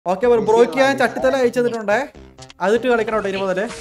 okay ബ്രോയ്ക്ക് ഞാൻ ചട്ടിത്തല അയച്ചു തന്നിട്ടുണ്ടേ അതിട്ട് കളിക്കണം കേട്ടോ ഇനി മുതല്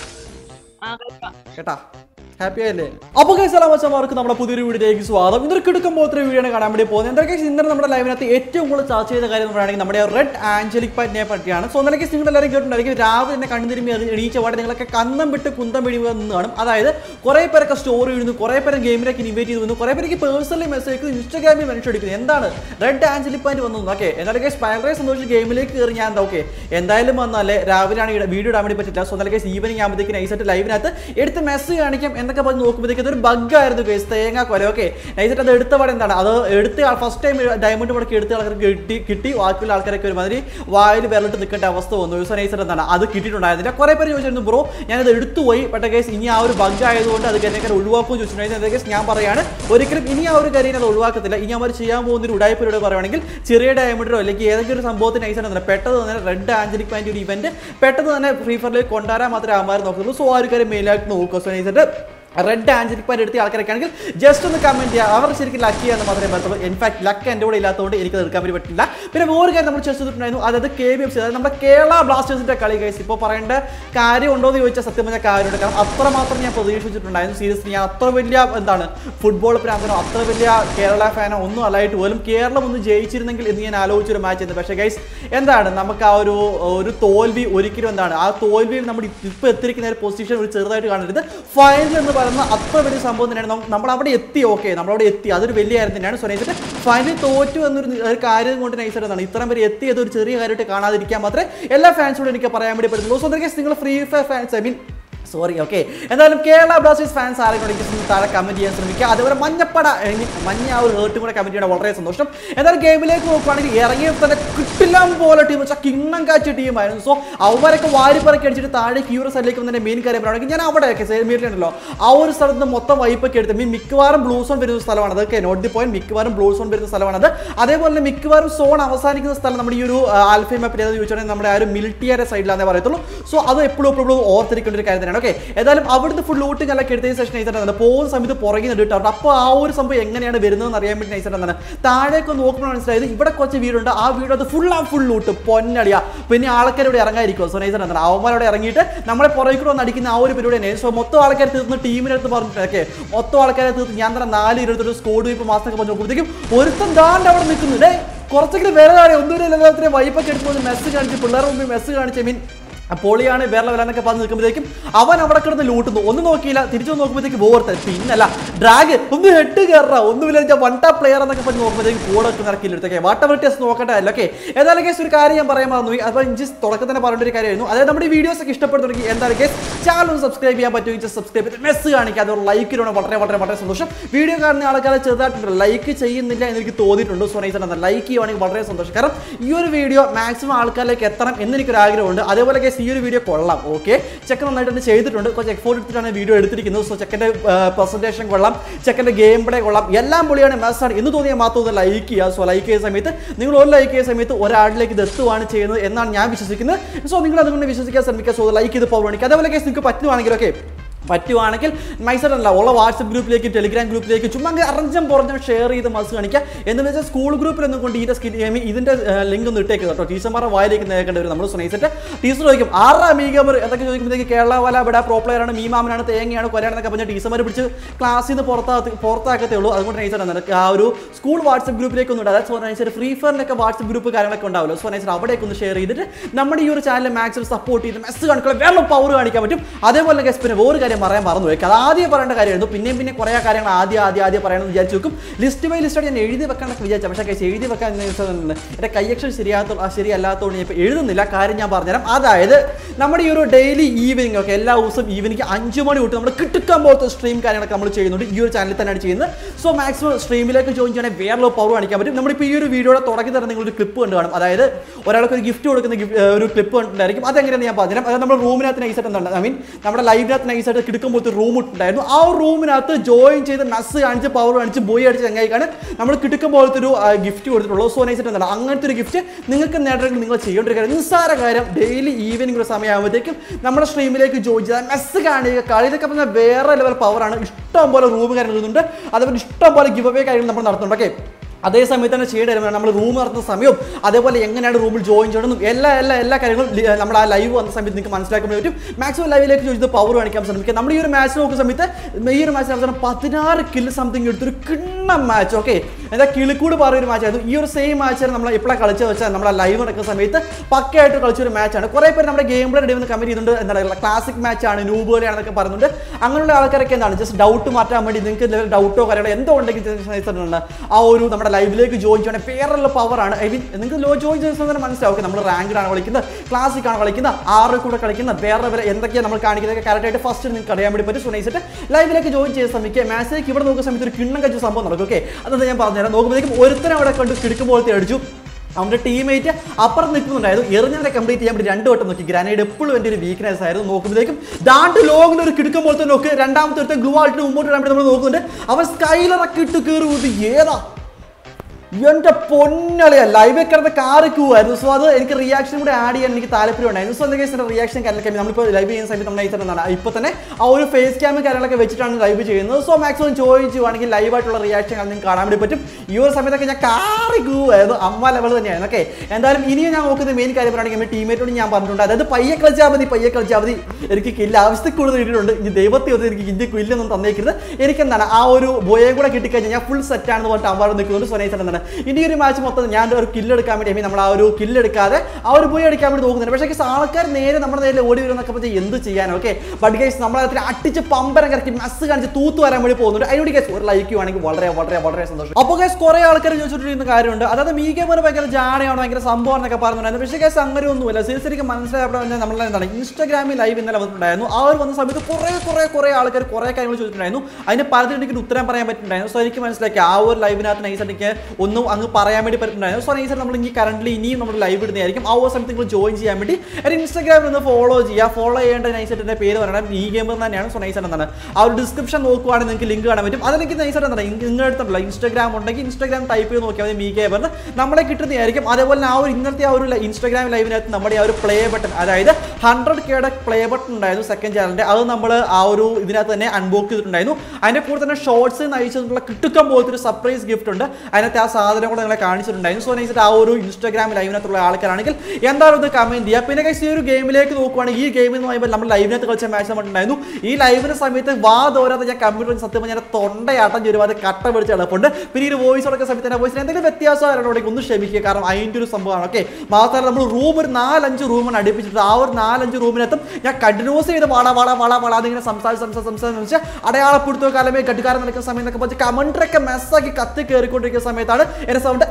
ആ കളിക്കാം കേട്ടാ ഹാപ്പി ആയില്ലേ അപ്പൊ കൈസലാമച്ചമാർക്ക് നമ്മുടെ പുതിയൊരു വീഡിയോയിലേക്ക് സ്വാഗതം ഇതൊരു കിടക്കുമ്പോൾ ഒത്തിരി വീഡിയോ ആണ് കാണാൻ വേണ്ടി പോകുന്നത് എന്തൊക്കെ ഇന്നലെ നമ്മുടെ ലൈവിനകത്ത് ഏറ്റവും കൂടുതൽ ചർച്ച ചെയ്ത കാര്യം എന്ന് പറയുകയാണെങ്കിൽ നമ്മുടെ റെഡ് ആഞ്ചലിക് പറ്റിനെ പറ്റിയാണ് സോ നിലയ്ക്ക് നിങ്ങൾ എല്ലാവരും കേട്ടിട്ടുണ്ടായിരിക്കും രാവിലെ തന്നെ കണ്ണുതിരുമ്പി അത് എണീച്ച പാടെ നിങ്ങളൊക്കെ കന്നം വിട്ട് കുന്തം പിടിക്കുക എന്ന് കാണും അതായത് കുറേ പേരൊക്കെ സ്റ്റോറി എഴുതുന്നു കുറേ പേര് ഗെയിമിലേക്ക് ഇൻവൈറ്റ് ചെയ്തു കുറേ പേർക്ക് പേഴ്സണലി മെസ്സേജ് ഇൻസ്റ്റാഗ്രാമിൽ മനുഷ്യ അടിക്കുന്നു എന്താണ് റെഡ് ആഞ്ചലിക് പാൻറ്റ് വന്നു ഓക്കെ എന്നാലും സ്പൈറേ സന്തോഷിച്ച് ഗെയിമിലേക്ക് കയറി ഞാൻ എന്താ ഓക്കെ എന്തായാലും വന്നാലേ രാവിലെയാണ് വീഡിയോ ഇടാൻ വേണ്ടി പറ്റില്ല സോ നല്ല കേസ് ഈവനിങ് ആകുമ്പോഴത്തേക്ക് നൈസായിട്ട് ലൈവിനകത്ത് എടുത്ത് മെസ്സ് കാണിക്കാം എന്നൊക്കെ പറഞ്ഞ് നോക്കുമ്പോഴത്തേക്ക് അതൊരു ബഗ് ആയിരുന്നു കേസ് തേങ്ങ കൊല ഓക്കെ നൈസായിട്ട് അത് എടുത്ത പാടെ എന്താണ് അത് എടുത്ത ഫസ്റ്റ് ടൈം ഡയമണ്ട് മുടക്കി എടുത്ത ആൾക്കാർക്ക് കിട്ടി കിട്ടി ബാക്കിയുള്ള ആൾക്കാരൊക്കെ ഒരുമാതിരി വായിൽ വിരലിട്ട് നിൽക്കേണ്ട അവസ്ഥ വന്നു സോ നൈസായിട്ട് എന്താണ് അത് കിട്ടിയിട്ടുണ്ടായിരുന്നില്ല കുറേ പേര് ചോദിച്ചിരുന്നു ബ്രോ ഞാനത് എടുത്തു പോയി പക്ഷേ കേസ് ഇനി ആ ഒരു ബഗ് ആയതുകൊണ്ട് അത് എന്നെ ഒഴിവാക്കുമെന്ന് ചോദിച്ചിട്ടുണ്ടായിരുന്നു കേസ് ഞാൻ പറയാണ് ഒരിക്കലും ഇനി ആ ഒരു കാര്യം അത് ഒഴിവാക്കത്തില്ല ഇനി അവർ ചെയ്യാൻ പോകുന്ന ഒരു ഉടായ്പയിലൂടെ പറയുവാണെങ്കിൽ ചെറിയ ഡയമണ്ടോ അല്ലെങ്കിൽ ഏതെങ്കിലും ഒരു സംഭവത്തിന് നൈസായിട്ട് തന്നെ പെട്ടെന്ന് തന്നെ റെഡ് ആഞ്ചലിക് പാൻറ്റ് ഒരു ഇവന്റ് പെട്ടെന്ന് തന്നെ ഫ്രീ ഫയറിലേക്ക് കൊണ്ടുവരാൻ മാത്രമേ ആമാർ നോക്കുള്ളൂ സോ ആ ഒരു കാര്യം മെയിലായിട്ട് നോക്കുക സോ നൈസായിട്ട് റെഡ് ആഞ്ചലിക് പാൻറ്റ് എടുത്ത ആൾക്കാരൊക്കെ ആണെങ്കിൽ ജസ്റ്റ് ഒന്ന് കമന്റ് ചെയ്യുക അവർ ശരിക്കും ലക്കി എന്ന് മാത്രമേ പറ്റുള്ളൂ ഇൻഫാക്ട് ലക്ക് എൻ്റെ കൂടെ ഇല്ലാത്തതുകൊണ്ട് എനിക്ക് അത് എടുക്കാൻ വേണ്ടി പറ്റില്ല പിന്നെ വേറെ കാര്യം നമ്മൾ ചെസ് ചെയ്തിട്ടുണ്ടായിരുന്നു അതായത് കെ ബി എഫ് സി അതായത് നമ്മുടെ കേരള ബ്ലാസ്റ്റേഴ്സിന്റെ കളി കഴിച്ച് ഇപ്പോൾ പറയേണ്ട കാര്യം ഉണ്ടോ എന്ന് ചോദിച്ചാൽ സത്യം പറഞ്ഞ കാര്യമുണ്ട് കാരണം അത്രമാത്രം ഞാൻ പ്രതീക്ഷിച്ചിട്ടുണ്ടായിരുന്നു സീരിയസ്ലി ഞാൻ അത്ര വലിയ എന്താണ് ഫുട്ബോൾ പ്രാന്തനോ അത്ര വലിയ കേരള ഫാനോ ഒന്നും അല്ലായിട്ട് പോലും കേരളം ഒന്ന് ജയിച്ചിരുന്നെങ്കിൽ എന്ന് ഞാൻ ആലോചിച്ചൊരു മാച്ച് ആയിരുന്നു പക്ഷേ ഗൈസ് എന്താണ് നമുക്ക് ആ ഒരു ഒരു തോൽവി ഒരിക്കലും എന്താണ് ആ തോൽവിയിൽ നമ്മൾ ഇപ്പോൾ എത്തിയിരിക്കുന്ന ഒരു പൊസിഷൻ ഒരു ചെറുതായിട്ട് കാണരുത് ഫൈനൽ എന്ന് പറയുന്ന അത്ര വലിയ സംഭവം തന്നെയാണ് നം- നമ്മൾ അവിടെ എത്തി ഓക്കെ നമ്മളവിടെ എത്തി അതൊരു വലിയ കാര്യം തന്നെയാണ് സോ നൈസിട്ട് ഫൈനൽ തോറ്റു എന്നൊരു നി- ഒരു കാര്യം കൊണ്ട് നൈസായിട്ട് എന്താണ് ഇത്രയും പേര് എത്തിയത് ഒരു ചെറിയ കാര്യമായിട്ട് കാണാതിരിക്കാൻ മാത്രമേ എല്ലാ ഫാൻസോടും എനിക്ക് പറയാൻ വേണ്ടി പറ്റുള്ളൂ സോ അതൊക്കെ നിങ്ങൾ free fire fans I mean sorry okay എന്തായാലും കേരള ബ്ലാസ്റ്റേഴ്സ് ഫാൻസ് ആരെങ്കിലും എനിക്ക് താഴെ കമന്റ് ചെയ്യാൻ ശ്രമിക്കുക അതുപോലെ മഞ്ഞപ്പട I mean, മഞ്ഞ ആ ഒരു ഹേർട്ടും കൂടെ കമന്റ് ചെയ്യണം വളരെ സന്തോഷം എന്തായാലും ഗെയിമിലേക്ക് നോക്കുകയാണെങ്കിൽ ഇറങ്ങിയ തന്നെ കിട്ടില്ല പോലെ ടീം വെച്ചാൽ കിണ്ണം കാച്ച ടീമായിരുന്നു സോ അവരൊക്കെ വാരിപ്പറക്കി അടിച്ചിട്ട് താഴെ ക്യൂറസ് സൈഡിലേക്ക് വന്നതിന്റെ മെയിൻ കാര്യം പറയുകയാണെങ്കിൽ ഞാൻ അവിടെയൊക്കെ സെമീറിലുണ്ടല്ലോ ആ ഒരു സ്ഥലത്ത് നിന്ന് മൊത്തം വൈപ്പൊക്കെ എടുത്ത് മീൻ മിക്കവാറും ബ്ലൂ സോൺ വരുന്ന സ്ഥലമാണ് അതൊക്കെ നോട്ട് ദി പോയിന്റ് മിക്കവാറും ബ്ലൂ സോൺ വരുന്ന സ്ഥലമാണത് അതേപോലെ തന്നെ മിക്കവാറും സോൺ അവസാനിക്കുന്ന സ്ഥലം നമ്മുടെ ഈ ഒരു ആൽഫ മാപ്പിൽ ഏതെന്ന് ചോദിച്ചാൽ നമ്മുടെ ആ ഒരു മിലിറ്റിയറെ സൈഡിലാണെന്നേ പറയത്തുള്ളൂ സോ അത് എപ്പോഴും എപ്പോഴും ഓർത്തിരിക്കേണ്ട ഒരു കാര്യം തന്നെയാണ് ഓക്കെ ഏതായാലും അവിടുന്ന് ഫുൾ ലൂട്ടും കല്ലൊക്കെ എടുത്തതിന് ശേഷം നൈസായിട്ട് പോകുന്ന സമയത്ത് പുറകെ നിന്ന് കേട്ടോ അപ്പോൾ ആ ഒരു സംഭവം എങ്ങനെയാണ് വരുന്നതെന്ന് അറിയാൻ വേണ്ടി നൈസായിട്ട് എന്താണ് താഴേക്ക് നോക്കുമ്പോൾ മനസ്സിലായത് ഇവിടെ കുറച്ച് വീടുണ്ട് ആ വീട് അത് ഫുൾ ആ ഫുൾ ലൂട്ട് പൊന്നടിയാ പിന്നെ ആൾക്കാർ ഇവിടെ ഇറങ്ങാതിരിക്കും സോ നൈസായിട്ട് എന്താണ് അവന്മാരോടെ ഇറങ്ങിയിട്ട് നമ്മളെ പുറകെ കൂടെ വന്ന് അടിക്കുന്ന ആ ഒരു പരിപാടി തന്നെ സോ മൊത്തം ആൾക്കാർ തീർന്ന് ടീമിനടുത്ത് പറഞ്ഞിട്ട് ഓക്കെ മൊത്തം ആൾക്കാരെ തീർത്ത് ഞാൻ തന്നെ നാല് ഇരുപത്തൊരു സ്കോഡ് ഇപ്പോൾ മാസമൊക്കെ പറഞ്ഞ് നോക്കുമ്പോഴത്തേക്കും ഒരുത്തം ദാണ്ട് അവിടെ നിൽക്കുന്നുണ്ട് കുറച്ചെങ്കിലും വേറെ കാര്യം ഒന്നും എല്ലാത്തിനും വൈപ്പൊക്കെ എടുത്ത് മെസ്സ് കാണിച്ച് പിള്ളേരുടെ മുമ്പിൽ മെസ്സ് കാണിച്ച് മീൻ പൊളിയാണ് വേറെ ലെവലാന്നൊക്കെ പറഞ്ഞ് നിൽക്കുമ്പോഴേക്കും അവൻ അവിടെ കിടന്ന് ലൂട്ടുന്നു ഒന്നും നോക്കിയില്ല തിരിച്ചു വന്ന് നോക്കുമ്പോഴത്തേക്ക് ഓർത്ത് പിന്നല്ല ഡ്രാഗ് ഒന്ന് ഹെഡ് കയറാ ഒന്നുമില്ല ഞാൻ വൺ ടാപ്പ് പ്ലെയർ എന്നൊക്കെ പറഞ്ഞ് നോക്കുമ്പോഴത്തേക്ക് കൂടെ ഒക്കെ നടക്കില്ല വാട്ട് എവർ ടെസ്റ്റ് നോക്കട്ടെ അല്ല ഓക്കെ ഏതായാലും കേസ് ഒരു കാര്യം ഞാൻ പറയാൻ മറന്നു പോയി അപ്പോൾ ഇഞ്ച് തുടക്കം തന്നെ പറയേണ്ട ഒരു കാര്യമായിരുന്നു അതായത് നമ്മുടെ ഈ വീഡിയോസ് ഒക്കെ ഇഷ്ടപ്പെടുന്നുണ്ടെങ്കിൽ എന്തായാലും കേസ് ചാനൽ ഒന്ന് സബ്സ്ക്രൈബ് ചെയ്യാൻ പറ്റുമെങ്കിൽ സബ്സ്ക്രൈബ് ചെയ്ത് മെസ്സ് കാണിക്കുക അതോടെ ലൈക്ക് ഇടണം വളരെ വളരെ വളരെ സന്തോഷം വീഡിയോ കാണുന്ന ആൾക്കാരെ ചെറുതായിട്ടുണ്ട് ലൈക്ക് ചെയ്യുന്നില്ല എന്ന് എനിക്ക് തോന്നിയിട്ടുണ്ട് സോ നൈസ് ആണ് ലൈക്ക് ചെയ്യുവാണെങ്കിൽ വളരെ സന്തോഷം കാരണം ഈ ഒരു വീഡിയോ മാക്സിമം ആൾക്കാരിലേക്ക് എത്തണം എന്ന് എനിക്കൊരു ആഗ്രഹമുണ്ട് അതേപോലെ കേസ് ഈ ഒരു വീഡിയോ കൊള്ളാം ഓക്കെ ചെക്കൻ നന്നായിട്ട് തന്നെ ചെയ്തിട്ടുണ്ട് കുറച്ച് എഫോർട്ട് എടുത്തിട്ടാണ് വീഡിയോ എടുത്തിരിക്കുന്നത് സോ ചെക്കൻ്റെ പ്രസന്റേഷൻ കൊള്ളാം ചെക്കൻ്റെ ഗെയിം പ്ലേ കൊള്ളാം എല്ലാം പൊളിയാണ് മെസ്സാണ് എന്ന് തോന്നിയാൽ മാത്രം ഒന്ന് ലൈക്ക് ചെയ്യുക സോ ലൈക്ക് ചെയ്യുന്ന സമയത്ത് നിങ്ങൾ ഒരു ലൈക്ക് ചെയ്യുന്ന സമയത്ത് ഒരാളിലേക്ക് ഇത് എത്തുവാണ് ചെയ്യുന്നത് എന്നാണ് ഞാൻ വിശ്വസിക്കുന്നത് സോ നിങ്ങൾ അതുകൊണ്ട് വിശ്വസിക്കാൻ ശ്രമിക്കുക സോ ലൈക്ക് ചെയ്ത് പോകണമെങ്കിൽ അതേപോലെ കേസ് നിങ്ങൾക്ക് പറ്റുവാണെങ്കിൽ ഓക്കെ പറ്റുവാണെങ്കിൽ മൈസറല്ല ഉള്ള വാട്സപ്പ് ഗ്രൂപ്പിലേക്ക് ടെലിഗ്രാം ഗ്രൂപ്പിലേക്ക് ചുമ്മാ അങ്ങ് അറിഞ്ഞം പുറഞ്ഞം ഷെയർ ചെയ്ത് മസ് കാണിക്കുക എന്ന് വെച്ചാൽ സ്കൂൾ ഗ്രൂപ്പിലൊന്നും കൊണ്ട് ഇതിന്റെ സ്കി I mean, ഇതിന്റെ ലിങ്ക് ഒന്ന് ഇട്ടേക്ക് കേട്ടോ ടീച്ചർമാരുടെ വായിലേക്ക് നേക്കേണ്ടി വരും നമ്മൾ സ്നേഹിച്ചിട്ട് ടീച്ചർ ചോദിക്കും ആറാ മീഗമർ എന്നൊക്കെ ചോദിക്കുമ്പോഴത്തേക്ക് കേരള വല ഇവിടെ പ്രോ പ്ലെയർ ആണ് മീമാമനാണ് തേങ്ങയാണ് കൊലയാണെന്നൊക്കെ പറഞ്ഞ ടീച്ചർമാർ പിടിച്ച് ക്ലാസ്സിൽ നിന്ന് പുറത്താ പുറത്താക്കത്തേ ഉള്ളൂ അതുകൊണ്ട് നൈസർ നിനക്ക് ആ ഒരു സ്കൂൾ വാട്സപ്പ് ഗ്രൂപ്പിലേക്ക് ഒന്ന് അതായത് സോ നൈസർ ഫ്രീ ഫയറിലൊക്കെ വാട്സപ്പ് ഗ്രൂപ്പ് കാര്യങ്ങളൊക്കെ ഉണ്ടാവുമല്ലോ സോ നൈസർ അവിടേക്ക് ഒന്ന് ഷെയർ ചെയ്തിട്ട് നമ്മുടെ ഈ ഒരു ചാനൽ മാക്സിമം സപ്പോർട്ട് ചെയ്ത് മെസ്സ് കാണിക്കുക വേറെ പവർ കാണിക്കാൻ പറ്റും അതേപോലെ ഗസ് പിന്നെ വേറെ കാര്യം പറയാൻ മറന്നു പോയി അത് ആദ്യം പറയേണ്ട കാര്യമായിരുന്നു പിന്നെയും പിന്നെ കുറേ കാര്യങ്ങൾ ആദ്യം ആദ്യം ആദ്യം പറയണമെന്ന് വിചാരിച്ചു വെക്കും ലിസ്റ്റ് ബൈ ലിസ്റ്റ് ഞാൻ എഴുതി വെക്കാനൊക്കെ വിചാരിച്ചു പക്ഷേ കേസ് എഴുതി വെക്കാൻ എന്ന് വെച്ചാൽ എൻ്റെ കൈയക്ഷരം ശരിയാത്ത ആ ശരിയല്ലാത്തതുകൊണ്ട് ഞാൻ ഇപ്പോൾ എഴുതുന്നില്ല കാര്യം ഞാൻ പറഞ്ഞുതരാം അതായത് നമ്മുടെ ഈ ഒരു ഡെയിലി ഈവനിങ് ഒക്കെ എല്ലാ ദിവസവും ഈവനിങ് അഞ്ച് മണി തൊട്ട് നമ്മൾ കിട്ടുക്കാൻ പോലത്തെ സ്ട്രീം കാര്യങ്ങളൊക്കെ നമ്മൾ ചെയ്യുന്നുണ്ട് ഈ ഒരു ചാനലിൽ തന്നെയാണ് ചെയ്യുന്നത് സോ മാക്സിമം സ്ട്രീമിലേക്ക് ജോയിൻ ചെയ്യണമെങ്കിൽ വേറെ പവർ കാണിക്കാൻ പറ്റും നമ്മളിപ്പോൾ ഈ ഒരു വീഡിയോയുടെ തുടങ്ങി തന്നെ നിങ്ങളൊരു ക്ലിപ്പ് കണ്ടു കാണും അതായത് ഒരാൾക്ക് ഒരു ഗിഫ്റ്റ് കൊടുക്കുന്ന ഗിഫ്- ഏർ ഒരു ക്ലിപ്പ് കണ്ടിട്ടുണ്ടായിരിക്കും അതെങ്ങനെയാണ് ഞാൻ പറഞ്ഞുതരാം അതായത് നമ്മുടെ റൂമിനകത്ത് നൈസായിട്ട് എന്താണ് ഐ മീൻ നമ്മുടെ ലൈവിനകത്ത് നൈസായിട്ട് കിടക്കുമ്പോഴത്തെ റൂം ഇട്ടുണ്ടായിരുന്നു ആ റൂമിനകത്ത് ജോയിൻ ചെയ്ത് മെസ്സ് കാണിച്ച് പവർ കാണിച്ച് ബോയ് അടിച്ച് ചങ്ങായിക്കാണ് നമ്മൾ കിടക്കുമ്പോഴത്തെ ഒരു ഗിഫ്റ്റ് കൊടുത്തിട്ടുള്ളത് സോ നൈസായിട്ട് എന്താണ് അങ്ങനത്തെ ഒരു ഗിഫ്റ്റ് നിങ്ങൾക്ക് നേടണമെങ്കിൽ നിങ്ങൾ ചെയ്യേണ്ട ഒരു കാര്യം നിസ്സാര കാര്യം ഡെയിലി ഈവനിങ് ഒരു സമയമാകുമ്പോഴത്തേക്കും നമ്മുടെ സ്ട്രീമിലേക്ക് ജോയിൻ ചെയ്താൽ മെസ്സ് കാണുക കളി ഇതൊക്കെ പറഞ്ഞാൽ വേറെ ലെവൽ പവറാണ് ഇഷ്ടം പോലെ റൂം കാര്യങ്ങൾ ഇടുന്നുണ്ട് അതുപോലെ ഇഷ്ടം പോലെ ഗിവ് അവേ കാര്യങ്ങൾ നമ്മൾ നടത്തുന്നുണ്ട് ഓക്കെ അതേ സമയത്ത് തന്നെ ഷെയ്ഡ് വരുമ്പോൾ നമ്മൾ റൂം നടത്തുന്ന സമയവും അതേപോലെ എങ്ങനെയാണ് റൂമിൽ ജോയിൻ ചെയ്യണമെന്നും എല്ലാ എല്ലാ എല്ലാ കാര്യങ്ങളും ലി- നമ്മൾ ആ ലൈവ് വന്ന സമയത്ത് നിങ്ങൾക്ക് മനസ്സിലാക്കാൻ പറ്റും മാക്സിമം ലൈവിലേക്ക് ചോദിച്ചത് പവർ കാണിക്കാൻ ശ്രമിക്കുക നമ്മൾ ഈ ഒരു മാച്ച് നോക്കുന്ന സമയത്ത് ഈ ഒരു മാച്ചിന് അവസാനം പതിനാറ് കില്ല് സംതിങ് എടുത്തൊരു കിണ്ണം മാച്ച് ഓക്കെ എന്താ കിളിക്കൂട് പറയുന്ന ഒരു മാച്ചായിരുന്നു ഈ ഒരു സെയിം മാച്ചാണ് നമ്മൾ എപ്പോഴാണ് കളിച്ചത് വെച്ചാൽ നമ്മൾ ലൈവ് നടക്കുന്ന സമയത്ത് പക്കയായിട്ട് കളിച്ച ഒരു മാച്ചാണ് കുറേ പേര് നമ്മുടെ ഗെയിം പ്ലേ റെഡി കമന്റ് ചെയ്തിട്ടുണ്ട് എന്താണ് ക്ലാസിക് മാച്ചാണ് നൂബ് പോലെയാണെന്നൊക്കെ പറയുന്നുണ്ട് അങ്ങനെയുള്ള ആൾക്കാരൊക്കെ എന്താണ് ജസ്റ്റ് ഡൗട്ട് മാറ്റാൻ വേണ്ടി നിങ്ങൾക്ക് ഡൗട്ടോ കാര്യങ്ങളോ എന്തോ ഉണ്ടെങ്കിൽ ചെയ്തിട്ടുണ്ട് ആ ഒരു നമ്മുടെ ലൈവിലേക്ക് ജോയിൻ ചെയ്യണേ വേറെയുള്ള പവറാണ് ഐ മീൻ നിങ്ങൾക്ക് ലോ ജോയിൻ ചെയ്യുന്ന സമയത്ത് മനസ്സിലാവും ഓക്കെ നമ്മൾ റാങ്ക്ഡ് ആണ് കളിക്കുന്നത് ക്ലാസിക് ആണ് കളിക്കുന്നത് ആറ് കൂടെ കളിക്കുന്ന വേറെ വേറെ എന്തൊക്കെയാണ് നമ്മൾ കാണിക്കുന്നത് കറക്റ്റായിട്ട് ഫസ്റ്റ് നിങ്ങൾക്ക് അറിയാൻ വേണ്ടി പറ്റും സുനൈസിട്ട് ലൈവിലേക്ക് ജോയിൻ ചെയ്ത സമയത്ത് മാച്ചിലേക്ക് ഇവിടെ നോക്കുന്ന സമയത്ത് ഒരു കിണ്ണം കച്ച സംഭവം നടക്കും ഓക്കെ അതെന്താ ഞാൻ പറഞ്ഞുതരാം നോക്കുമ്പോഴേക്കും ഒരുത്തനെ അവിടെ കണ്ട് കിടക്കുമ്പോഴത്തെ അടിച്ചു അവൻ്റെ ടീമേറ്റ് അപ്പുറത്ത് നിൽക്കുന്നുണ്ടായിരുന്നു എറിഞ്ഞവരെ കംപ്ലീറ്റ് ചെയ്യാൻ വേണ്ടി രണ്ട് വട്ടം നോക്കി ഗ്രാനൈഡ് എപ്പോഴും എൻ്റെ ഒരു വീക്ക്നെസ് ആയിരുന്നു നോക്കുമ്പോഴേക്കും ദാണ്ട് ലോങ്ങിൽ ഒരു കിടക്കും പോലത്തെ നോക്ക് രണ്ടാമത്തെ ഒരുത്തൻ ഗ്ലൂ ആയിട്ട് മുമ്പോട്ട് ഇടാൻ വേണ്ടി നമ്മൾ നോക്കുന്നുണ്ട് അവൻ സ്കൈലറൊക്കെ ഇട്ട് കയറി ഊതി ഏതാ എന്റെ പൊന്നളിയ ലൈവ് കിടന്ന് കാറ് ക്യൂവായിരുന്നു സോ അത് എനിക്ക് റിയാക്ഷൻ കൂടെ ആഡ് ചെയ്യാൻ എനിക്ക് താല്പര്യം ഉണ്ടായിരുന്നു സോ എന്തൊക്കെ റിയാക്ഷൻ കാര്യങ്ങളൊക്കെ നമ്മളിപ്പോൾ ലൈവ് ചെയ്യുന്ന സമയത്ത് നമ്മൾ നയിച്ചിട്ടുണ്ടാണ് ഇപ്പോൾ തന്നെ ആ ഒരു ഫേസ് ക്യാമും കാര്യങ്ങളൊക്കെ വെച്ചിട്ടാണ് ലൈവ് ചെയ്യുന്നത് സോ മാക്സിമം ചോദിച്ചുവാണെങ്കിൽ ലൈവ് ആയിട്ടുള്ള റിയാക്ഷൻ നിങ്ങൾക്ക് കാണാൻ വേണ്ടി പറ്റും ഈ ഒരു സമയത്തൊക്കെ ഞാൻ കാറി ക്യൂവായിരുന്നു അമ്മ ലെവൽ തന്നെയായിരുന്നു ഓക്കെ എന്തായാലും ഇനിയും ഞാൻ നോക്കുന്ന മെയിൻ കാര്യം പറയുകയാണെങ്കിൽ എൻ്റെ ടീമേറ്റോട് ഞാൻ പറഞ്ഞിട്ടുണ്ട് അതായത് പയ്യെ കളിച്ചാൽ മതി പയ്യെ കളിച്ചാൽ മതി എനിക്ക് കില്ല ആവശ്യത്തിൽ കൂടുതൽ കിട്ടിയിട്ടുണ്ട് ഇനി ദൈവത്തെ ഓർത്ത് എനിക്ക് ഇന്ത്യ കില്ലൊന്നും തന്നേക്കരുത് എനിക്ക് എന്താണ് ആ ഒരു ബോയെ കൂടെ കിട്ടിക്കഴിഞ്ഞാൽ ഞാൻ ഫുൾ സെറ്റ് ആണെന്ന് പറഞ്ഞിട്ട് അമ്മാർ നിൽക്കുന്നുണ്ട് സ്വനേശൻ എന്താണ് ഇനി ഒരു മാച്ച് മൊത്തം ഞാൻ ഒരു കില്ല് എടുക്കാൻ വേണ്ടി I mean, നമ്മൾ ആ ഒരു കില്ല് എടുക്കാതെ ആ ഒരു ബോയ് എടുക്കാൻ വേണ്ടി നോക്കുന്നുണ്ട് പക്ഷേ guys, ആൾക്കാർ നേരെ നമ്മുടെ നേരെ ഓടി വരുന്നൊക്കെ പറ്റി എന്ത് ചെയ്യാൻ ഓക്കെ ബട്ട് ഗൈസ് നമ്മളതിന് അടിച്ച് പമ്പരം കറക്കി മസ് കാണിച്ച് തൂത്ത് വരാൻ വേണ്ടി പോകുന്നുണ്ട് അതിനോട് ഗൈസ് ഒരു ലൈക്ക് ആണെങ്കിൽ വളരെ വളരെ വളരെ സന്തോഷം അപ്പോൾ ഗൈസ് കുറേ ആൾക്കാർ ചോദിച്ചിട്ടിരിക്കുന്ന കാര്യമുണ്ട് അതായത് മീ ഗെയിമർ ഭയങ്കര ജാടയാണ് ഭയങ്കര സംഭവം എന്നൊക്കെ പറഞ്ഞിട്ടുണ്ടായിരുന്നു പക്ഷേ ഗൈസ് അങ്ങനെ ഒന്നുമില്ല ശരിക്കും മനസ്സിലായപ്പോൾ നമ്മൾ എന്താണ് ഇൻസ്റ്റാഗ്രാമിൽ ലൈവ് ഇന്നലെ വന്നിട്ടുണ്ടായിരുന്നു ആ ഒരു വന്ന സമയത്ത് കുറേ കുറേ കുറേ ആൾക്കാർ കുറേ കാര്യങ്ങൾ ചോദിച്ചിട്ടുണ്ടായിരുന്നു അതിന് പലതും എനിക്ക് ഉത്തരം പറയാൻ പറ്റുന്നുണ്ടായിരുന്നു സോ എനിക്ക് മനസ്സിലാക്കി ആ ഒരു ലൈവിനകത്ത് നൈസ് എനിക്ക് ഒന്നും അങ്ങ് പറയാൻ വേണ്ടി പറ്റുന്നുണ്ടായിരുന്നു സോ നൈസ് നമ്മൾ ഇനി കറന്റ് ഇനിയും നമ്മൾ ലൈവ് ഇടുന്നതായിരിക്കും ആ ഒരു സമയത്ത് നിങ്ങൾ ജോയിൻ ചെയ്യാൻ വേണ്ടി ഒരു ഇൻസ്റ്റാഗ്രാമിൽ ഒന്ന് ഫോളോ ചെയ്യുക ഫോളോ ചെയ്യേണ്ട നൈസായിട്ട് എൻ്റെ പേര് പറയണം ഈ ഗെയിമർ തന്നെയാണ് സോ നൈസ് എന്താണ് ആ ഒരു ഡിസ്ക്രിപ്ഷൻ നോക്കുവാണെങ്കിൽ നിങ്ങൾക്ക് ലിങ്ക് കാണാൻ പറ്റും അതെനിക്ക് നൈസായിട്ട് എന്താണ് നിങ്ങളുടെ അടുത്തുള്ള ഇൻസ്റ്റാഗ്രാം ഉണ്ടെങ്കിൽ ഇൻസ്റ്റാഗ്രാം ടൈപ്പ് ചെയ്ത് നോക്കിയാൽ മതി മീ ഗെയിമറിന് നമ്മളെ കിട്ടുന്നതായിരിക്കും അതേപോലെ തന്നെ ആ ഒരു ഇന്നത്തെ ആ ഒരു ഇൻസ്റ്റാഗ്രാം ലൈവിനകത്ത് നമ്മുടെ ആ ഒരു പ്ലേ ബട്ടൺ അതായത് ഹൺഡ്രഡ് കെയുടെ പ്ലേ ബട്ടൺ ഉണ്ടായിരുന്നു സെക്കൻഡ് ചാനലിൻ്റെ അത് നമ്മൾ ആ ഒരു ഇതിനകത്ത് തന്നെ അൺബോക്സ് ചെയ്തിട്ടുണ്ടായിരുന്നു അതിൻ്റെ കൂടെ തന്നെ ഷോർട്സ് നയിച്ചിട്ടുള്ള കിട്ടുക്കം പോലത്തെ ഒരു സർപ്രൈസ് ഗിഫ്റ്റ് ഉണ്ട് അതിനകത്ത് ആ സാധനം കൂടെ നിങ്ങളെ കാണിച്ചിട്ടുണ്ടായിരുന്നു സോ നയിച്ചിട്ട് ആ ഒരു ഇൻസ്റ്റാഗ്രാം ലൈവിനകത്തുള്ള ആൾക്കാരാണെങ്കിൽ എന്തായാലും ഇത് കമന്റ് ചെയ്യുക പിന്നെ guys, ഈ ഒരു ഗെയിമിലേക്ക് നോക്കുവാണെങ്കിൽ ഈ ഗെയിം എന്ന് പറയുമ്പോൾ നമ്മൾ ലൈവിനകത്ത് കളിച്ച മാച്ച് നമ്മളുണ്ടായിരുന്നു ഈ ലൈവിന്റെ സമയത്ത് വാ തോരാതെ ഞാൻ കമ്പ്യൂട്ടർ സത്യം പറഞ്ഞാൽ തൊണ്ടയാട്ടം ഒരുപാട് കട്ട പിടിച്ച് കിടപ്പുണ്ട് പിന്നെ ഈ ഒരു വോയിസ് കൊടുക്കുന്ന സമയത്ത് എൻ്റെ വോയിസിന് എന്തെങ്കിലും വ്യത്യാസമായിട്ടുണ്ടെങ്കിൽ ഒന്ന് ക്ഷമിക്കുക കാരണം അതിൻ്റെ ഒരു സംഭവമാണ് ഓക്കെ മാത്രമല്ല നമ്മൾ റൂം ഒരു നാലഞ്ച് റൂമാണ് അടുപ്പിച്ചിട്ട് ആ ഒരു നാലഞ്ച് റൂമിനകത്തും ഞാൻ കണ്ടിന്യൂസ് ചെയ്ത് വാടാ വാടാ വാടാ വാടാ അതിങ്ങനെ സംസാരിച്ച് സംസാരിച്ച് സംസാരിച്ച് വെച്ചാൽ അടയാളപ്പെടുത്തുക കാലമേ കട്ടുകാരൻ നടക്കുന്ന സമയം എന്നൊക്കെ പറഞ്ഞ് കമൻറ്ററൊക്കെ മെസ്സാക്കി കത്തി കയറിക്കൊണ്ടിരിക്കുന്ന സമയത്താണ് എൻ്റെ സൗണ്ട്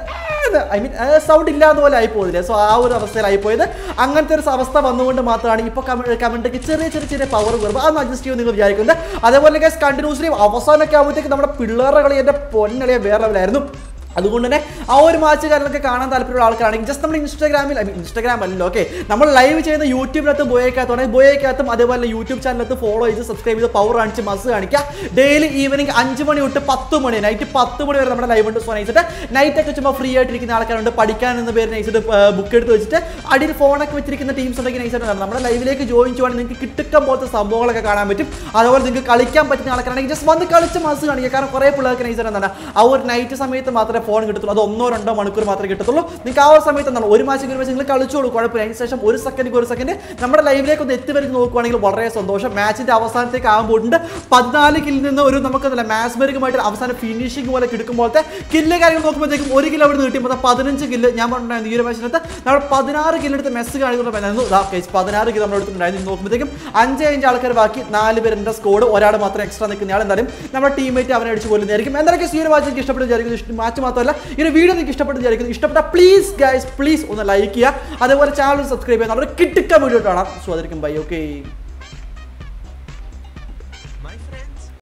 ഐ മീൻ സൗണ്ട് ഇല്ലാത്ത പോലെ ആയി പോയില്ലേ സോ ആ ഒരു അവസ്ഥയിലായി പോയത് അങ്ങനത്തെ ഒരു അവസ്ഥ വന്നുകൊണ്ട് മാത്രമാണ് ഇപ്പോൾ കമൻറ്റൊക്കെ ചെറിയ ചെറിയ ചെറിയ പവർ കുറവ് അതൊന്ന് അഡ്ജസ്റ്റ് ചെയ്യുമെന്ന് നിങ്ങൾ വിചാരിക്കുന്നത് അതേപോലെ ഗൈസ് കണ്ടിന്യൂസ്ലി അവസാനമൊക്കെ ആകുമ്പോഴത്തേക്ക് നമ്മുടെ പിള്ളേരുടെ കളി എൻ്റെ പൊന്നളിയെ വേറെ ലെവലായിരുന്നു അതുകൊണ്ട് തന്നെ ആ ഒരു മാച്ച് കാര്യങ്ങളൊക്കെ കാണാൻ താല്പര്യമുള്ള ആൾക്കാരാണെങ്കിൽ ജസ്റ്റ് നമ്മൾ ഇൻസ്റ്റാഗ്രാമിൽ ഐ മീൻ ഇൻസ്റ്റാഗ്രാം അല്ലല്ലോ ഓക്കെ നമ്മൾ ലൈവ് ചെയ്യുന്ന യൂട്യൂബിനകത്ത് ബോയക്കകത്താണെങ്കിൽ ബോയക്കകത്തും അതേപോലെ യൂട്യൂബ് ചാനലത്ത് ഫോളോ ചെയ്ത് സബ്സ്ക്രൈബ് ചെയ്ത് പവർ കാണിച്ച് മസ് കാണിക്കുക ഡെയിലി ഈവനിങ് അഞ്ച് മണി തൊട്ട് പത്ത് മണി നൈറ്റ് പത്ത് മണി വരെ നമ്മുടെ ലൈവ് ഉണ്ട് സോ നൈസിട്ട് നൈറ്റ് ഒക്കെ ചുമ്മാ ഫ്രീ ആയിട്ടിരിക്കുന്ന ആൾക്കാരുണ്ട് പഠിക്കാൻ എന്ന പേര് നൈസിട്ട് ബുക്ക് എടുത്ത് വെച്ചിട്ട് അടിയിൽ ഫോണൊക്കെ വെച്ചിരിക്കുന്ന ടീംസ് ഉണ്ടെങ്കിൽ നൈസായിട്ട് നമ്മുടെ ലൈവിലേക്ക് ജോയിൻ ചെയ്യുവാണെങ്കിൽ നിങ്ങൾക്ക് കിട്ടുക്കം പോലത്തെ സംഭവങ്ങളൊക്കെ കാണാൻ പറ്റും അതുപോലെ നിങ്ങൾക്ക് കളിക്കാൻ പറ്റുന്ന ആൾക്കാരാണെങ്കിൽ ജസ്റ്റ് വന്ന് കളിച്ച് മസ് കാണിക്കുക കാരണം കുറേ പിള്ളേർക്ക് നൈസായിട്ട് എന്താണ് ആ ഒരു നൈറ്റ് സമയത്ത് മാത്രമേ ഫോൺ കിട്ടത്തുള്ളൂ അത് ഒന്നോ രണ്ടോ മണിക്കൂർ മാത്രമേ കിട്ടത്തുള്ളൂ നിങ്ങൾക്ക് ആ ഒരു സമയത്ത് എന്താണ് ഒരു മാച്ച് ഒരു മാച്ച് നിങ്ങൾ കളിച്ചോളൂ കുഴപ്പമില്ല അതിന് ശേഷം ഒരു സെക്കൻഡ് ഒരു സെക്കൻഡ് നമ്മുടെ ലൈവിലേക്ക് ഒന്ന് എത്തി വരുന്ന നോക്കുവാണെങ്കിൽ വളരെ സന്തോഷം മാച്ചിന്റെ അവസാനത്തേക്ക് ആകുമ്പോണ്ട് പതിനാല് കില്ലിൽ നിന്ന് ഒരു നമുക്ക് നല്ല മാസ്ബെറിക്കുമായിട്ട് അവസാനം ഫിനിഷിംഗ് പോലെ കിടക്കുമ്പോഴത്തെ കില്ല് കാര്യങ്ങൾ നോക്കുമ്പോഴത്തേക്കും ഒരു കിലോ അവിടെ കിട്ടിയപ്പോൾ പതിനഞ്ച് കില്ല് ഞാൻ പറഞ്ഞിട്ടുണ്ടായിരുന്നു ഈ ഒരു മാച്ചിനകത്ത് നമ്മൾ പതിനാറ് കില്ലെടുത്ത് മെസ്സ് കാണിക്കുന്നുണ്ടായിരുന്നു പതിനാറ് കിലോ നമ്മൾ എടുത്തിട്ടുണ്ടായിരുന്നു നോക്കുമ്പോഴത്തേക്കും അഞ്ച് അഞ്ച് ആൾക്കാർ ബാക്കി നാല് പേരുടെ സ്കോഡ് ഒരാൾ മാത്രം എക്സ്ട്രാ നിൽക്കുന്ന ആൾ എന്തായാലും നമ്മുടെ ടീമേറ്റ് അവനെ അടിച്ച് കൊല്ലുന്നതായിരിക്കും എന്തായാലും ഈ ഒരു മാച്ച് എനിക്ക് ഇഷ്ടപ്പെട്ടു വിചാരിക്കുന്നു മാച്ച് മാത്രമല്ല ഈ ഒരു വീഡിയോ നിങ്ങൾക്ക് ഇഷ്ടപ്പെട്ടു വിചാരിക്കുന്നു ഇഷ്ടപ്പെട്ട പ്ലീസ് ഗൈസ് പ്ലീസ് ഒന്ന് ലൈക്ക് ചെയ്യുക അതേപോലെ ചാനൽ സബ്സ്ക്രൈബ് ചെയ്യുക നല്ലൊരു കിട്ടിക്ക വീഡിയോ കാണാം സോ അതായിരിക്കും ബൈ ഓക്കെ